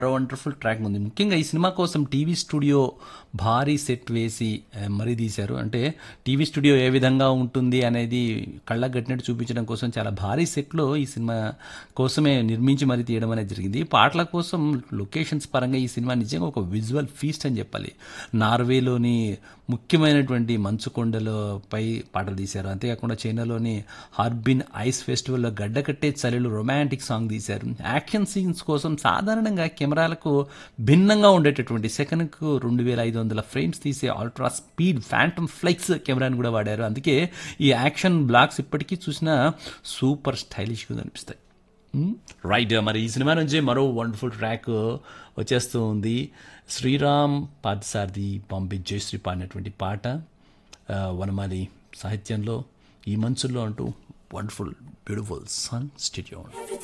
wonderful track ఉంది ముఖ్యంగా ఈ సినిమా కోసం టీవీ స్టూడియో భారీ సెట్ వేసి ఆ, మరీ తీశారు అంటే టీవీ స్టూడియో ఏ విధంగా ఉంటుంది అనేది కళ్ళకు కట్టినట్టు చూపించడం కోసం చాలా భారీ సెట్లో ఈ సినిమా కోసమే నిర్మించి మరీ తీయడం అనేది జరిగింది పాటల కోసం లొకేషన్స్ పరంగా ఈ సినిమా నిజంగా ఒక విజువల్ ఫీస్ట్ అని చెప్పాలి నార్వేలోని ముఖ్యమైనటువంటి మంచు కొండలపై పాటలు తీశారు అంతేకాకుండా చైనాలోని హార్బిన్ ఐస్ ఫెస్టివల్లో గడ్డకట్టే చలిలో రొమాంటిక్ సాంగ్ తీశారు యాక్షన్ సీన్స్ కోసం సాధారణంగా కెమెరాలకు భిన్నంగా ఉండేటటువంటి సెకండ్కు రెండు వేల ఐదు వందల ఫ్రేమ్స్ తీసే అల్ట్రా స్పీడ్ ఫ్యాంటమ్ ఫ్లెక్స్ కెమెరాని కూడా వాడారు అందుకే ఈ యాక్షన్ బ్లాక్స్ ఇప్పటికీ చూసినా సూపర్ స్టైలిష్గా కనిపిస్తాయి రైట్ మరి ఈ సినిమా నుంచి మరో వండర్ఫుల్ ట్రాక్ వచ్చేస్తూ ఉంది శ్రీరామ్ పాదసారథి బాంబే జయశ్రీ పాడినటువంటి పాట ఆ, వనమాలి సాహిత్యంలో ఈ మంచుల్లో అంటూ వండర్ఫుల్ బ్యూటిఫుల్ సాంగ్ స్టూడియో